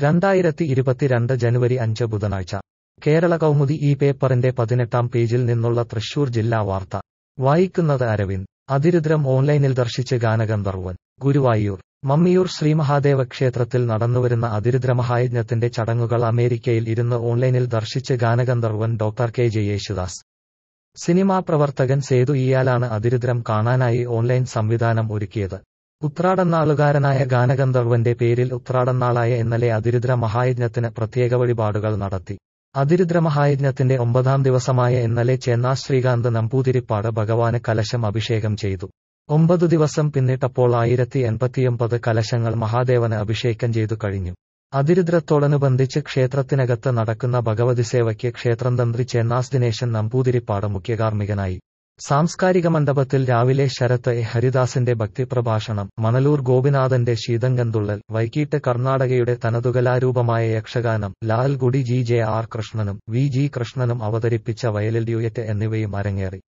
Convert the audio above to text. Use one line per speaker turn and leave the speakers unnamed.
രണ്ടായിരത്തി ഇരുപത്തിരണ്ട് ജനുവരി അഞ്ച് ബുധനാഴ്ച കേരള കൗമുദി ഈ പേപ്പറിന്റെ പതിനെട്ടാം പേജിൽ നിന്നുള്ള തൃശൂർ ജില്ലാ വാർത്ത വായിക്കുന്നത് അരവിന്ദ് അതിരുദ്രം ഓൺലൈനിൽ ദർശിച്ച് ഗാനഗന്ധർവൻ ഗുരുവായൂർ മമ്മിയൂർ ശ്രീമഹാദേവ ക്ഷേത്രത്തിൽ നടന്നുവരുന്ന അതിരുദ്രമഹായജ്ഞത്തിന്റെ ചടങ്ങുകൾ അമേരിക്കയിൽ ഇരുന്ന് ഓൺലൈനിൽ ദർശിച്ച് ഗാനഗന്ധർവൻ doctor K J Yesudas cinema പ്രവർത്തകൻ സേതു ഇയാലാണ് അതിരുദ്രം കാണാനായി ഓൺലൈൻ സംവിധാനം ഒരുക്കിയത് ഉത്രാടനാളുകാരനായ ഗാനഗന്ധർവന്റെ പേരിൽ ഉത്രാടനാളായ ഇന്നലെ അതിരുദ്ര മഹായജ്ഞത്തിന് പ്രത്യേക വഴിപാടുകൾ നടത്തി അതിരുദ്ര മഹായജ്ഞത്തിന്റെ ഒമ്പതാം ദിവസമായ ഇന്നലെ ചെന്നാ ശ്രീകാന്ത് നമ്പൂതിരിപ്പാട് ഭഗവാന് കലശം അഭിഷേകം ചെയ്തു ഒമ്പതു ദിവസം പിന്നിട്ടപ്പോൾ ആയിരത്തി എൺപത്തിയൊമ്പത് കലശങ്ങൾ മഹാദേവന് അഭിഷേകം ചെയ്തു കഴിഞ്ഞു അതിരുദ്രത്തോടനുബന്ധിച്ച് ക്ഷേത്രത്തിനകത്ത് നടക്കുന്ന ഭഗവതി സേവയ്ക്ക് ക്ഷേത്രം തന്ത്രി ചെന്നാസ് ദിനേശൻ നമ്പൂതിരിപ്പാട് മുഖ്യകാർമ്മികനായി സാംസ്കാരിക മണ്ഡപത്തിൽ രാവിലെ ശരത്ത് എ ഹരിദാസിന്റെ ഭക്തിപ്രഭാഷണം മണലൂർ ഗോപിനാഥന്റെ ശീതങ്കന്തുള്ളൽ വൈകീട്ട് കർണാടകയുടെ തനതുകലാരൂപമായ യക്ഷഗാനം ലാൽഗുഡി ജി ജെ ആർ കൃഷ്ണനും വി ജി കൃഷ്ണനും അവതരിപ്പിച്ച വയലിൽ ഡ്യൂയറ്റ് എന്നിവയും അരങ്ങേറി